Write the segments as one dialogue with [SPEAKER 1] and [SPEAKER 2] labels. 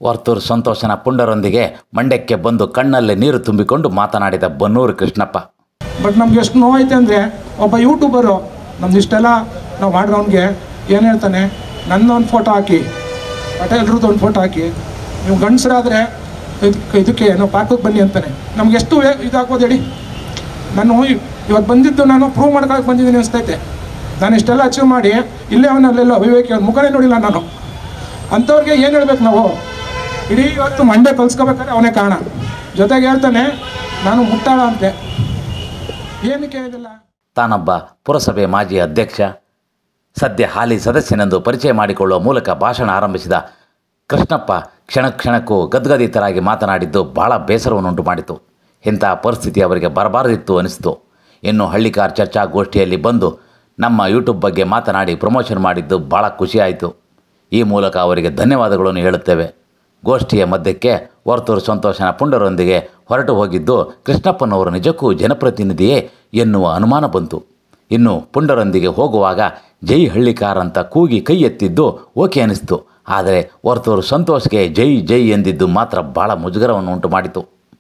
[SPEAKER 1] ವರ್ತೂರು ಸಂತೋಷನ ಪುಂಡರೊಂದಿಗೆ ಮಂಡ್ಯಕ್ಕೆ ಬಂದು ಕಣ್ಣಲ್ಲಿ ನೀರು ತುಂಬಿಕೊಂಡು ಮಾತನಾಡಿದ ಬನ್ನೂರು ಕೃಷ್ಣಪ್ಪ
[SPEAKER 2] ಬಟ್ ನಮ್ಗೆ ಎಷ್ಟು ನೋವೈತೆ ಅಂದರೆ ಒಬ್ಬ ಯೂಟ್ಯೂಬರು ನಮ್ದು ಇಷ್ಟೆಲ್ಲ ನಾವು ಮಾಡಿದವನಿಗೆ ಏನು ಹೇಳ್ತಾನೆ ನನ್ನ ಒಂದು ಫೋಟೋ ಹಾಕಿ ಪಟೇಲ್ರದ್ದು ಒಂದು ಫೋಟೋ ಹಾಕಿ ನೀವು ಗಂಡಸರಾದರೆ ಇದಕ್ಕೆ ಇದಕ್ಕೆ ಏನೋ ಪಾಕಕ್ಕೆ ಬನ್ನಿ ಅಂತಾನೆ ನಮ್ಗೆ ಎಷ್ಟು ವೇ- ಇದಾಗ್ಬೋದು ಹೇಳಿ ನಾನು ಇ- ಇವತ್ತು ಬಂದಿದ್ದು ನಾನು ಪ್ರೂವ್ ಮಾಡ್ಕೊಳಕ್ಕೆ ಬಂದಿದ್ದೀನಿ ಅನಿಸ್ತೈತೆ ನಾನು ಇಷ್ಟೆಲ್ಲ ಅಚೀವ್ ಮಾಡಿ ಇಲ್ಲೇ ಅವನಲ್ಲೆಲ್ಲೋ ಅವಿವೇಕಿ ಅವ್ನ ಮುಖನೇ ನೋಡಿಲ್ಲ ನಾನು ಅಂಥವ್ರಿಗೆ ಏನು ಹೇಳ್ಬೇಕು ನಾವು ಇಡೀ ಇವತ್ತು ಮಂಡ್ಯ ಕಲ್ಸ್ಕೋಬೇಕಾದ್ರೆ ಅವನೇ ಕಾರಣ ಜೊತೆಗೆ ಹೇಳ್ತಾನೆ ನಾನು ಮುಟ್ಟಾಳ ಅಂತೆ ಏನಕ್ಕೆ ಇದೆಲ್ಲ
[SPEAKER 1] ತಾನೊಬ್ಬ ಪುರಸಭೆ ಮಾಜಿ ಅಧ್ಯಕ್ಷ ಸದ್ಯ ಹಾಲಿ ಸದಸ್ಯನೆಂದು ಪರಿಚಯ ಮಾಡಿಕೊಳ್ಳುವ ಮೂಲಕ ಭಾಷಣ ಆರಂಭಿಸಿದ ಕೃಷ್ಣಪ್ಪ ಕ್ಷಣ ಕ್ಷಣಕ್ಕೂ ಗದ್ಗದಿತರಾಗಿ ಮಾತನಾಡಿದ್ದು ಬಹಳ ಬೇಸರವನ್ನುಂಟು ಮಾಡಿತು ಇಂತಹ ಪರಿಸ್ಥಿತಿ ಅವರಿಗೆ ಬರಬಾರದಿತ್ತು ಅನಿಸಿತು ಇನ್ನು ಹಳ್ಳಿಕಾರ್ ಚರ್ಚಾಗೋಷ್ಠಿಯಲ್ಲಿ ಬಂದು ನಮ್ಮ ಯೂಟ್ಯೂಬ್ ಬಗ್ಗೆ ಮಾತನಾಡಿ ಪ್ರಮೋಷನ್ ಮಾಡಿದ್ದು ಭಾಳ ಖುಷಿಯಾಯಿತು ಈ ಮೂಲಕ ಅವರಿಗೆ ಧನ್ಯವಾದಗಳನ್ನು ಹೇಳುತ್ತೇವೆ ಗೋಷ್ಠಿಯ ಮಧ್ಯಕ್ಕೆ ವರ್ತೂರು ಸಂತೋಷನ ಪುಂಡರೊಂದಿಗೆ ಹೊರಟು ಹೋಗಿದ್ದು ಕೃಷ್ಣಪ್ಪನವರು ನಿಜಕ್ಕೂ ಜನಪ್ರತಿನಿಧಿಯೇ ಎನ್ನುವ ಅನುಮಾನ ಬಂತು ಇನ್ನು ಪುಂಡರೊಂದಿಗೆ ಹೋಗುವಾಗ ಜೈ ಹಳ್ಳಿಕಾರ್ ಅಂತ ಕೂಗಿ ಕೈ ಎತ್ತಿದ್ದು ಓಕೆ ಅನಿಸ್ತು ಆದರೆ ವರ್ತೂರು ಸಂತೋಷ್ಗೆ ಜೈ ಜೈ ಎಂದಿದ್ದು ಮಾತ್ರ ಭಾಳ ಮುಜುಗರವನ್ನು ಉಂಟು ಮಾಡಿತು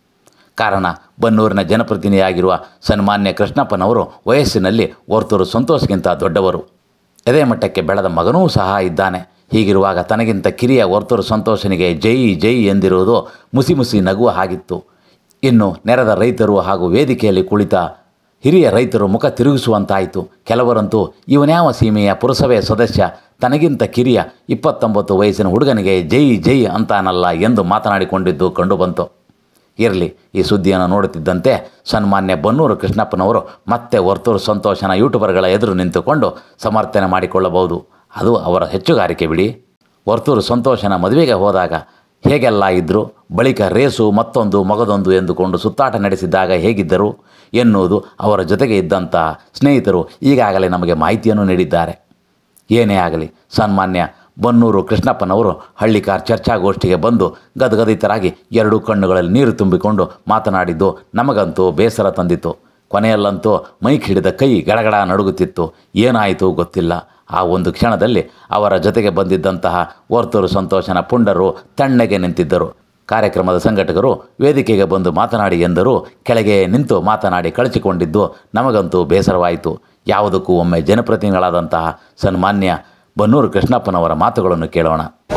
[SPEAKER 1] ಕಾರಣ ಬನ್ನೂರಿನ ಜನಪ್ರತಿನಿಧಿಯಾಗಿರುವ ಸನ್ಮಾನ್ಯ ಕೃಷ್ಣಪ್ಪನವರು ವಯಸ್ಸಿನಲ್ಲಿ ವರ್ತೂರು ಸಂತೋಷ್ಗಿಂತ ದೊಡ್ಡವರು ಎದೆ ಮಟ್ಟಕ್ಕೆ ಬೆಳೆದ ಮಗನೂ ಸಹ ಇದ್ದಾನೆ ಹೀಗಿರುವಾಗ ತನಗಿಂತ ಕಿರಿಯ ವರ್ತೂರು ಸಂತೋಷನಿಗೆ ಜೈ ಜೈ ಎಂದಿರುವುದು ಮುಸಿ ಮುಸಿ ನಗುವ ಹಾಗಿತ್ತು ಇನ್ನು ನೆರೆದ ರೈತರು ಹಾಗೂ ವೇದಿಕೆಯಲ್ಲಿ ಕುಳಿತ ಹಿರಿಯ ರೈತರು ಮುಖ ತಿರುಗಿಸುವಂತಾಯಿತು ಕೆಲವರಂತೂ ಇವನ್ಯಾವ ಸೀಮೆಯ ಪುರಸಭೆ ಸದಸ್ಯ ತನಗಿಂತ ಕಿರಿಯ ಇಪ್ಪತ್ತೊಂಬತ್ತು ವಯಸ್ಸಿನ ಹುಡುಗನಿಗೆ ಜೈ ಜೈ ಅಂತಾನಲ್ಲ ಎಂದು ಮಾತನಾಡಿಕೊಂಡಿದ್ದು ಕಂಡುಬಂತು ಇರಲಿ ಈ ಸುದ್ದಿಯನ್ನು ನೋಡುತ್ತಿದ್ದಂತೆ ಸನ್ಮಾನ್ಯ ಬನ್ನೂರು ಕೃಷ್ಣಪ್ಪನವರು ಮತ್ತೆ ವರ್ತೂರು ಸಂತೋಷನ ಯೂಟ್ಯೂಬರ್ಗಳ ಎದುರು ನಿಂತುಕೊಂಡು ಸಮರ್ಥನೆ ಮಾಡಿಕೊಳ್ಳಬಹುದು ಅದು ಅವರ ಹೆಚ್ಚುಗಾರಿಕೆ ಬಿಡಿ ವರ್ತೂರು ಸಂತೋಷನ ಮದುವೆಗೆ ಹೋದಾಗ ಹೇಗೆಲ್ಲ ಇದ್ದರು ಬಳಿಕ ರೇಸು ಮತ್ತೊಂದು ಮಗದೊಂದು ಎಂದುಕೊಂಡು ಸುತ್ತಾಟ ನಡೆಸಿದಾಗ ಹೇಗಿದ್ದರು ಎನ್ನುವುದು ಅವರ ಜೊತೆಗೆ ಇದ್ದಂಥ ಸ್ನೇಹಿತರು ಈಗಾಗಲೇ ನಮಗೆ ಮಾಹಿತಿಯನ್ನು ನೀಡಿದ್ದಾರೆ ಏನೇ ಆಗಲಿ ಸನ್ಮಾನ್ಯ ಬನ್ನೂರು ಕೃಷ್ಣಪ್ಪನವರು ಹಳ್ಳಿಕಾರ್ ಚರ್ಚಾಗೋಷ್ಠಿಗೆ ಬಂದು ಗದಗದಿತರಾಗಿ ಎರಡೂ ಕಣ್ಣುಗಳಲ್ಲಿ ನೀರು ತುಂಬಿಕೊಂಡು ಮಾತನಾಡಿದ್ದು ನಮಗಂತೂ ಬೇಸರ ತಂದಿತು ಕೊನೆಯಲ್ಲಂತೂ ಮೈಕ್ ಹಿಡಿದ ಕೈ ಗಡಗಡ ನಡುಗುತ್ತಿತ್ತು ಏನಾಯಿತು ಗೊತ್ತಿಲ್ಲ ಆ ಒಂದು ಕ್ಷಣದಲ್ಲಿ ಅವರ ಜೊತೆಗೆ ಬಂದಿದ್ದಂತಹ ವರ್ತೂರು ಸಂತೋಷನ ಪುಂಡರು ತಣ್ಣಗೆ ನಿಂತಿದ್ದರು ಕಾರ್ಯಕ್ರಮದ ಸಂಘಟಕರು ವೇದಿಕೆಗೆ ಬಂದು ಮಾತನಾಡಿ ಎಂದರು ಕೆಳಗೆ ನಿಂತು ಮಾತನಾಡಿ ಕಳಚಿಕೊಂಡಿದ್ದು ನಮಗಂತೂ ಬೇಸರವಾಯಿತು ಯಾವುದಕ್ಕೂ ಒಮ್ಮೆ ಜನಪ್ರತಿನಿಧಿಗಳಾದಂತಹ ಸನ್ಮಾನ್ಯ ಬನ್ನೂರು ಕೃಷ್ಣಪ್ಪನವರ ಮಾತುಗಳನ್ನು ಕೇಳೋಣ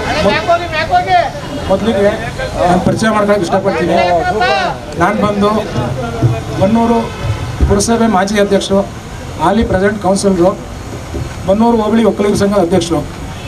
[SPEAKER 2] ಮೊದಲಿಗೆ ನಾನು ಪರಿಚಯ ಮಾಡ್ಕೊಳಕ್ಕೆ ಇಷ್ಟಪಡ್ತೀನಿ ನಾನು ಬಂದು ಬನ್ನೂರು ಪುರಸಭೆ ಮಾಜಿ ಅಧ್ಯಕ್ಷರು ಹಾಲಿ ಪ್ರೆಸಿಡೆಂಟ್ ಕೌನ್ಸಿಲರು ಬನ್ನೂರು ಹೋಬಳಿ ಒಕ್ಕಲಿಗರ ಸಂಘ ಅಧ್ಯಕ್ಷರು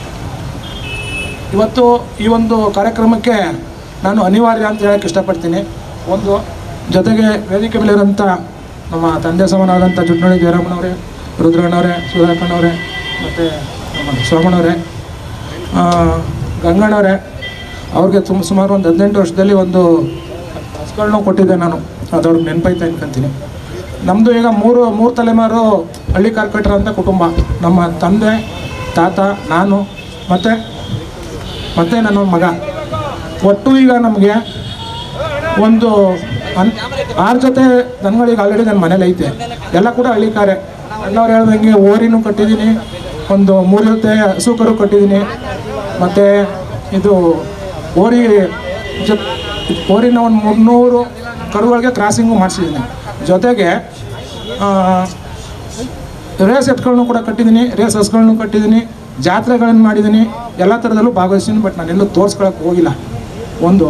[SPEAKER 2] ಇವತ್ತು ಈ ಒಂದು ಕಾರ್ಯಕ್ರಮಕ್ಕೆ ನಾನು ಅನಿವಾರ್ಯ ಅಂತ ಹೇಳಕ್ಕೆ ಇಷ್ಟಪಡ್ತೀನಿ ಒಂದು ಜೊತೆಗೆ ವೇದಿಕೆ ಮೇಲೆ ಇರೋಂಥ ನಮ್ಮ ತಂದೆ ಸಮಾನವಾದಂಥ ಚುಟ್ನಳ್ಳಿ ಜಯರಾಮನವರೇ ರುದ್ರಣ್ಣವರೇ ಸುಧಾಕಣ್ಣವರೇ ಮತ್ತು ನಮ್ಮ ಸೋಮಣ್ಣವರೇ ಆ, ಗಂಗಣ್ಣವರೇ ಅವ್ರಿಗೆ ತುಂಬ ಸುಮಾರು ಒಂದು ಹದಿನೆಂಟು ವರ್ಷದಲ್ಲಿ ಒಂದು ಹಸುಗಳನ್ನೂ ಕೊಟ್ಟಿದ್ದೆ ನಾನು ಅದವ್ರಿಗೆ ನೆನಪೈತೆ ಅನ್ಕೊಂತೀನಿ ನಮ್ಮದು ಈಗ ಮೂರು ಮೂರು ತಲೆಮಾರು ಹಳ್ಳಿ ಕಾರ್ಕಟ್ರ ಅಂತ ಕುಟುಂಬ ನಮ್ಮ ತಂದೆ ತಾತ ನಾನು ಮತ್ತು ಮತ್ತು ನನ್ನ ಮಗ ಒಟ್ಟು ಈಗ ನಮಗೆ ಒಂದು ಅನ್ ಆರು ಜೊತೆ ದನಗಳಿಗೆ ಆಲ್ರೆಡಿ ನನ್ನ ಮನೇಲಿ ಐತೆ ಎಲ್ಲ ಕೂಡ ಹಳ್ಳಿಕಾರೆ ಅಣ್ಣವ್ರು ಹೇಳ್ದಂಗೆ ಓರಿನೂ ಕಟ್ಟಿದ್ದೀನಿ ಒಂದು ಮೂರು ಜೊತೆ ಹಸು ಕರು ಕಟ್ಟಿದ್ದೀನಿ ಮತ್ತು ಇದು ಓರಿ ಜೊ ಓರಿನ ಒಂದು ಮುನ್ನೂರು ಕರುಗಳಿಗೆ ಕ್ರಾಸಿಂಗು ಮಾಡಿಸಿದ್ದೀನಿ ಜೊತೆಗೆ ಆ, ರೇಸ್ ಎತ್ಗಳನ್ನೂ ಕೂಡ ಕಟ್ಟಿದ್ದೀನಿ ರೇಸ್ ಹಸ್ಗಳನ್ನೂ ಕಟ್ಟಿದ್ದೀನಿ ಜಾತ್ರೆಗಳನ್ನು ಮಾಡಿದ್ದೀನಿ ಎಲ್ಲ ಥರದಲ್ಲೂ ಭಾಗವಹಿಸ್ತೀನಿ ಬಟ್ ನಾನೆಲ್ಲೂ ತೋರಿಸ್ಕೊಳಕ್ಕೆ ಹೋಗಿಲ್ಲ ಒಂದು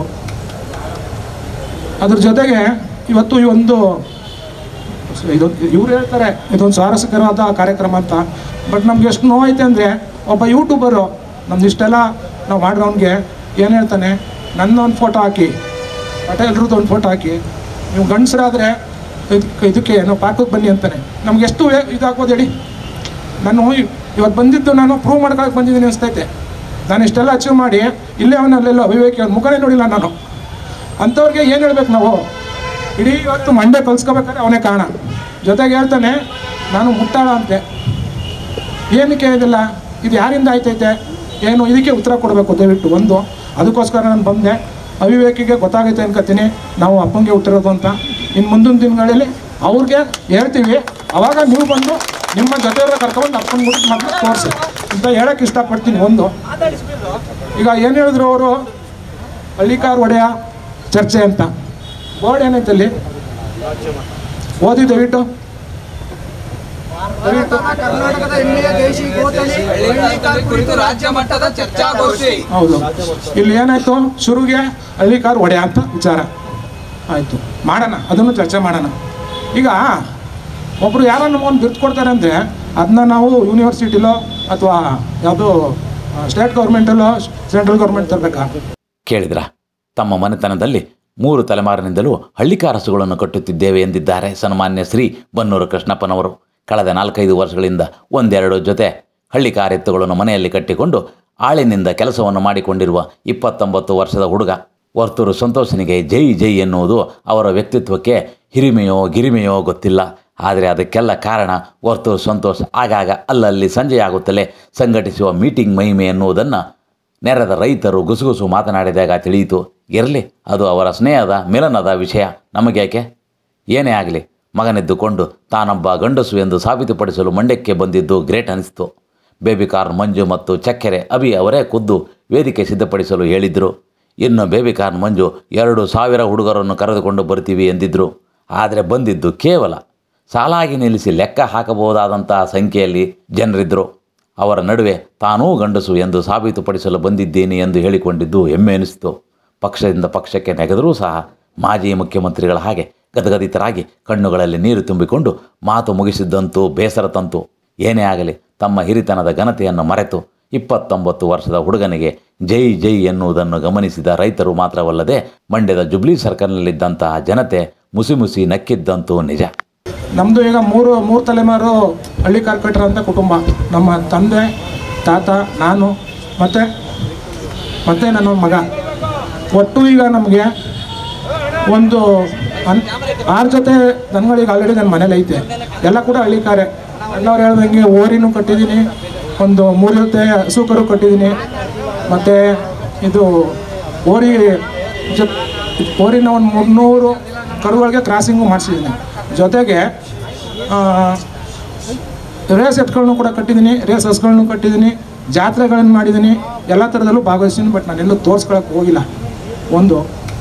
[SPEAKER 2] ಅದ್ರ ಜೊತೆಗೆ ಇವತ್ತು ಈ ಒಂದು ಇದೊಂದು ಇವ್ರು ಹೇಳ್ತಾರೆ ಇದೊಂದು ಸ್ವಾರಸ್ಯಕರವಾದ ಕಾರ್ಯಕ್ರಮ ಅಂತ ಬಟ್ ನಮ್ಗೆ ಎಷ್ಟು ನೋವೈತೆ ಅಂದರೆ ಒಬ್ಬ ಯೂಟ್ಯೂಬರು ನಮ್ದು ಇಷ್ಟೆಲ್ಲ ನಾವು ಮಾಡಿದವನಿಗೆ ಏನು ಹೇಳ್ತಾನೆ ನನ್ನ ಒಂದು ಫೋಟೋ ಹಾಕಿ ಪಟೇಲ್ರದ್ದು ಒಂದು ಫೋಟೋ ಹಾಕಿ ನೀವು ಗಂಡಸರಾದರೆ ಇದಕ್ಕೆ ಇದಕ್ಕೆ ಏನೋ ಪಾಕಕ್ಕೆ ಬನ್ನಿ ಅಂತಾನೆ ನಮ್ಗೆ ಎಷ್ಟು ವೇ- ಇದಾಗ್ಬೋದು ಹೇಳಿ ನಾನು ಇ- ಇವತ್ತು ಬಂದಿದ್ದು ನಾನು ಪ್ರೂವ್ ಮಾಡ್ಕೊಳಕ್ಕೆ ಬಂದಿದ್ದೀನಿ ಅನಿಸ್ತೈತೆ ನಾನು ಇಷ್ಟೆಲ್ಲ ಅಚೀವ್ ಮಾಡಿ ಇಲ್ಲೇ ಅವನಲ್ಲೆಲ್ಲೋ ಅವಿವೇಕಿ ಅವ್ನ ಮುಖನೇ ನೋಡಿಲ್ಲ ನಾನು ಅಂಥವ್ರಿಗೆ ಏನು ಹೇಳ್ಬೇಕು ನಾವು ಇಡೀ ಇವತ್ತು ಮಂಡ್ಯ ಕಲ್ಸ್ಕೋಬೇಕಾದ್ರೆ ಅವನೇ ಕಾರಣ ಜೊತೆಗೆ ಹೇಳ್ತಾನೆ ನಾನು ಮುಟ್ಟಾಳ ಅಂತೆ ಏನಕ್ಕೆ ಇದೆಲ್ಲ ಇದು ಯಾರಿಂದ ಆಯ್ತೈತೆ ಏನು ಇದಕ್ಕೆ ಉತ್ತರ ಕೊಡಬೇಕು ದಯವಿಟ್ಟು ಒಂದು ಅದಕ್ಕೋಸ್ಕರ ನಾನು ಬಂದೆ ಅವಿವೇಕಿಗೆ ಗೊತ್ತಾಗೈತೆ ಅನ್ಕೋತೀನಿ ನಾವು ಅಪ್ಪಂಗೆ ಹುಟ್ಟಿರೋದು ಅಂತ ಇನ್ನು ಮುಂದಿನ ದಿನಗಳಲ್ಲಿ ಅವ್ರಿಗೆ ಹೇಳ್ತೀವಿ ಅವಾಗ ನೀವು ಬಂದು ನಿಮ್ಮ ಜೊತೆಯವ್ರ ಕರ್ಕೊಂಡು ಅಪ್ಪನ ಮುಟ್ಟು ಮಾತ್ರ ತೋರಿಸಿ ಅಂತ ಹೇಳಕ್ಕೆ ಇಷ್ಟಪಡ್ತೀನಿ ಒಂದು ಈಗ ಏನು ಹೇಳಿದ್ರು ಅವರು ಹಳ್ಳಿಕಾರ್ ಒಡೆಯ ಚರ್ಚೆ ಅಂತ ಬೋರ್ಡ್ ಏನೈತೆ ಅಲ್ಲಿ ಓದಿ ದಯವಿಟ್ಟು ದಯವಿಟ್ಟು
[SPEAKER 3] ಕರ್ನಾಟಕದ ಹೆಮ್ಮೆಯ ದೇಶಿ ಗೋತಳಿ ಹಳ್ಳಿಕಾರ್ ಕುರಿತು ರಾಜ್ಯ ಮಟ್ಟದ ಚರ್ಚಾಗೋಷ್ಠಿ
[SPEAKER 2] ಹೌದು ಇಲ್ಲಿ ಏನಾಯ್ತು ಶುರುಗೆ ಹಳ್ಳಿಕಾರ್ ಒಡೆಯ ಅಂತ ವಿಚಾರ ಆಯಿತು ಮಾಡೋಣ ಅದನ್ನು ಚರ್ಚೆ ಮಾಡೋಣ ಈಗ ಒಬ್ಬರು ಯಾರೋ ನಮಗೊಂದು ಬಿರ್ತು ಕೊಡ್ತಾರೆ ಅಂದರೆ ಅದನ್ನ ನಾವು ಯೂನಿವರ್ಸಿಟಿಲೋ ಅಥವಾ ಯಾವುದೋ ಸ್ಟೇಟ್ ಗೌರ್ಮೆಂಟಲ್ಲೋ ಸೆಂಟ್ರಲ್ ಗೌರ್ಮೆಂಟ್ ತರಬೇಕಾ
[SPEAKER 1] ಕೇಳಿದ್ರ ತಮ್ಮ ಮನೆತನದಲ್ಲಿ ಮೂರು ತಲೆಮಾರಿನಿಂದಲೂ ಹಳ್ಳಿಕಾರಸುಗಳನ್ನು ಕಟ್ಟುತ್ತಿದ್ದೇವೆ ಎಂದಿದ್ದಾರೆ ಸನ್ಮಾನ್ಯ ಶ್ರೀ ಬನ್ನೂರು ಕೃಷ್ಣಪ್ಪನವರು ಕಳೆದ ನಾಲ್ಕೈದು ವರ್ಷಗಳಿಂದ ಒಂದೆರಡು ಜೊತೆ ಹಳ್ಳಿಕಾರ ಎತ್ತುಗಳನ್ನು ಮನೆಯಲ್ಲಿ ಕಟ್ಟಿಕೊಂಡು ಆಳಿನಿಂದ ಕೆಲಸವನ್ನು ಮಾಡಿಕೊಂಡಿರುವ ಇಪ್ಪತ್ತೊಂಬತ್ತು ವರ್ಷದ ಹುಡುಗ ವರ್ತೂರು ಸಂತೋಷನಿಗೆ ಜೈ ಜೈ ಎನ್ನುವುದು ಅವರ ವ್ಯಕ್ತಿತ್ವಕ್ಕೆ ಹಿರಿಮೆಯೋ ಗಿರಿಮೆಯೋ ಗೊತ್ತಿಲ್ಲ ಆದರೆ ಅದಕ್ಕೆಲ್ಲ ಕಾರಣ ವರ್ತೂರು ಸಂತೋಷ್ ಆಗಾಗ ಅಲ್ಲಲ್ಲಿ ಸಂಜೆಯಾಗುತ್ತಲೇ ಸಂಘಟಿಸುವ ಮೀಟಿಂಗ್ ಮಹಿಮೆ ಎನ್ನುವುದನ್ನು ನೆರೆದ ರೈತರು ಗುಸುಗುಸು ಮಾತನಾಡಿದಾಗ ತಿಳಿಯಿತು ಇರಲಿ ಅದು ಅವರ ಸ್ನೇಹದ ಮಿಲನದ ವಿಷಯ ನಮಗೇಕೆ ಏನೇ ಆಗಲಿ ಮಗನೆದ್ದುಕೊಂಡು ತಾನೊಬ್ಬ ಗಂಡಸು ಎಂದು ಸಾಬೀತುಪಡಿಸಲು ಮಂಡ್ಯಕ್ಕೆ ಬಂದಿದ್ದು ಗ್ರೇಟ್ ಅನಿಸ್ತು ಬೇಬಿ ಕಾರ್ನ್ ಮಂಜು ಮತ್ತು ಚಕ್ಕೆರೆ ಅಭಿ ಅವರೇ ಖುದ್ದು ವೇದಿಕೆ ಸಿದ್ಧಪಡಿಸಲು ಹೇಳಿದ್ರು ಇನ್ನು ಬೇಬಿ ಕಾರ್ನ್ ಮಂಜು ಎರಡು ಸಾವಿರ ಹುಡುಗರನ್ನು ಕರೆದುಕೊಂಡು ಬರ್ತೀವಿ ಎಂದಿದ್ರು ಆದರೆ ಬಂದಿದ್ದು ಕೇವಲ ಸಾಲಾಗಿ ನಿಲ್ಲಿಸಿ ಲೆಕ್ಕ ಹಾಕಬಹುದಾದಂತಹ ಸಂಖ್ಯೆಯಲ್ಲಿ ಜನರಿದ್ದರು ಅವರ ನಡುವೆ ತಾನೂ ಗಂಡಸು ಎಂದು ಸಾಬೀತುಪಡಿಸಲು ಬಂದಿದ್ದೇನೆ ಎಂದು ಹೇಳಿಕೊಂಡಿದ್ದು ಹೆಮ್ಮೆ ಎನಿಸಿತು ಪಕ್ಷದಿಂದ ಪಕ್ಷಕ್ಕೆ ನೆಗೆದರೂ ಸಹ ಮಾಜಿ ಮುಖ್ಯಮಂತ್ರಿಗಳ ಹಾಗೆ ಗದಗದಿತರಾಗಿ ಕಣ್ಣುಗಳಲ್ಲಿ ನೀರು ತುಂಬಿಕೊಂಡು ಮಾತು ಮುಗಿಸಿದ್ದಂತೂ ಬೇಸರ ತಂತು ಏನೇ ಆಗಲಿ ತಮ್ಮ ಹಿರಿತನದ ಘನತೆಯನ್ನು ಮರೆತು ಇಪ್ಪತ್ತೊಂಬತ್ತು ವರ್ಷದ ಹುಡುಗನಿಗೆ ಜೈ ಜೈ ಎನ್ನುವುದನ್ನು ಗಮನಿಸಿದ ರೈತರು ಮಾತ್ರವಲ್ಲದೆ ಮಂಡ್ಯದ ಜುಬ್ಲಿ ಸರ್ಕಲ್ನಲ್ಲಿದ್ದಂತಹ ಜನತೆ ಮುಸಿ ಮುಸಿ ನಕ್ಕಿದ್ದಂತೂ ನಿಜ
[SPEAKER 2] ನಮ್ಮದು ಈಗ ಮೂರು ಮೂರು ತಲೆಮಾರು ಹಳ್ಳಿ ಕಾರ್ಕಟ್ರಂಥ ಕುಟುಂಬ ನಮ್ಮ ತಂದೆ ತಾತ ನಾನು ಮತ್ತು ಮತ್ತು ನನ್ನ ಮಗ ಒಟ್ಟು ಈಗ ನಮಗೆ ಒಂದು ಅನ್ ಆರು ಜೊತೆ ದನಗಳಿಗೆ ಆಲ್ರೆಡಿ ನನ್ನ ಮನೇಲಿ ಐತೆ ಎಲ್ಲ ಕೂಡ ಹಳ್ಳಿಕಾರೆ ಅಣ್ಣವ್ರು ಹೇಳ್ದಂಗೆ ಓರಿನೂ ಕಟ್ಟಿದ್ದೀನಿ ಒಂದು ಮೂರು ಜೊತೆ ಹಸುಕರು ಕಟ್ಟಿದ್ದೀನಿ ಮತ್ತು ಇದು ಓರಿ ಜೊ ಓರಿನ ಒಂದು ಮುನ್ನೂರು ಕರುಗಳಿಗೆ ಕ್ರಾಸಿಂಗು ಮಾಡಿಸಿದ್ದೀನಿ ಜೊತೆಗೆ ಆ, ರೇಸ್ ಎತ್ಗಳನ್ನೂ ಕೂಡ ಕಟ್ಟಿದ್ದೀನಿ ರೇಸ್ ಹಸ್ಗಳನ್ನೂ ಕಟ್ಟಿದ್ದೀನಿ ಜಾತ್ರೆಗಳನ್ನು ಮಾಡಿದ್ದೀನಿ ಎಲ್ಲ ಥರದಲ್ಲೂ ಭಾಗವಹಿಸ್ತೀನಿ ಬಟ್ ನಾನೆಲ್ಲೂ ತೋರಿಸ್ಕೊಳಕ್ಕೆ ಹೋಗಿಲ್ಲ ಒಂದು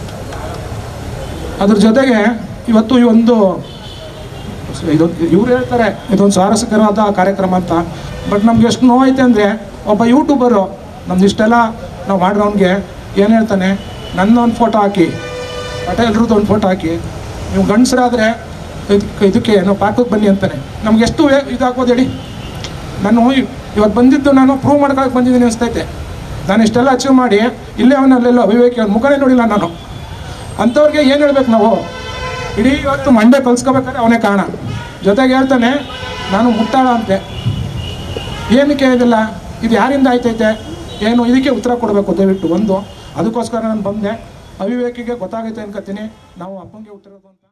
[SPEAKER 2] ಅದ್ರ ಜೊತೆಗೆ ಇವತ್ತು ಈ ಒಂದು ಇದೊಂದು ಇವ್ರು ಹೇಳ್ತಾರೆ ಇದೊಂದು ಸ್ವಾರಸ್ಯಕರವಾದ ಕಾರ್ಯಕ್ರಮ ಅಂತ ಬಟ್ ನಮ್ಗೆ ಎಷ್ಟು ನೋವೈತೆ ಅಂದರೆ ಒಬ್ಬ ಯೂಟ್ಯೂಬರು ನಮ್ದು ಇಷ್ಟೆಲ್ಲ ನಾವು ಮಾಡಿರೋನ್ಗೆ ಏನು ಹೇಳ್ತಾನೆ ನನ್ನ ಒಂದು ಫೋಟೋ ಹಾಕಿ ಪಟೇಲ್ರದ್ದು ಒಂದು ಫೋಟೋ ಹಾಕಿ ನೀವು ಗಂಡಸರಾದರೆ ಇದಕ್ಕೆ ಇದಕ್ಕೆ ನಾವು ಪಾರ್ಕಿಗೆ ಬನ್ನಿ ಅಂತಾನೆ ನಮ್ಗೆ ಎಷ್ಟು ವೇ- ಇದಾಗ್ಬೋದು ಹೇಳಿ ನಾನು ಇ- ಇವತ್ತು ಬಂದಿದ್ದು ನಾನು ಪ್ರೂವ್ ಮಾಡ್ಕೊಳಕ್ಕೆ ಬಂದಿದ್ದೀನಿ ಅನಿಸ್ತೈತೆ ನಾನು ಇಷ್ಟೆಲ್ಲ ಅಚೀವ್ ಮಾಡಿ ಇಲ್ಲೇ ಅವನಲ್ಲೆಲ್ಲ ಅವಿವೇಕಿ ಅವ್ನ ಮುಖನೇ ನೋಡಿಲ್ಲ ನಾನು ಅಂಥವ್ರಿಗೆ ಏನು ಹೇಳ್ಬೇಕು ನಾವು ಇಡೀ ಇವತ್ತು ಮಂಡ್ಯ ಕಲ್ಸ್ಕೋಬೇಕಾದ್ರೆ ಅವನೇ ಕಾರಣ ಜೊತೆಗೆ ಹೇಳ್ತಾನೆ ನಾನು ಮುಟ್ಟಾಳ ಅಂತೆ ಏನಕ್ಕೆ ಇದಿಲ್ಲ ಇದು ಯಾರಿಂದ ಆಯ್ತೈತೆ ಏನು ಇದಕ್ಕೆ ಉತ್ತರ ಕೊಡಬೇಕು ದಯವಿಟ್ಟು ಒಂದು ಅದಕ್ಕೋಸ್ಕರ ನಾನು ಬಂದೆ ಅವಿವೇಕಿಗೆ ಗೊತ್ತಾಗೈತೆ ಅನ್ಕೋತೀನಿ ನಾವು ಅಪ್ಪಂಗೆ ಉತ್ತರದು ಅಂತ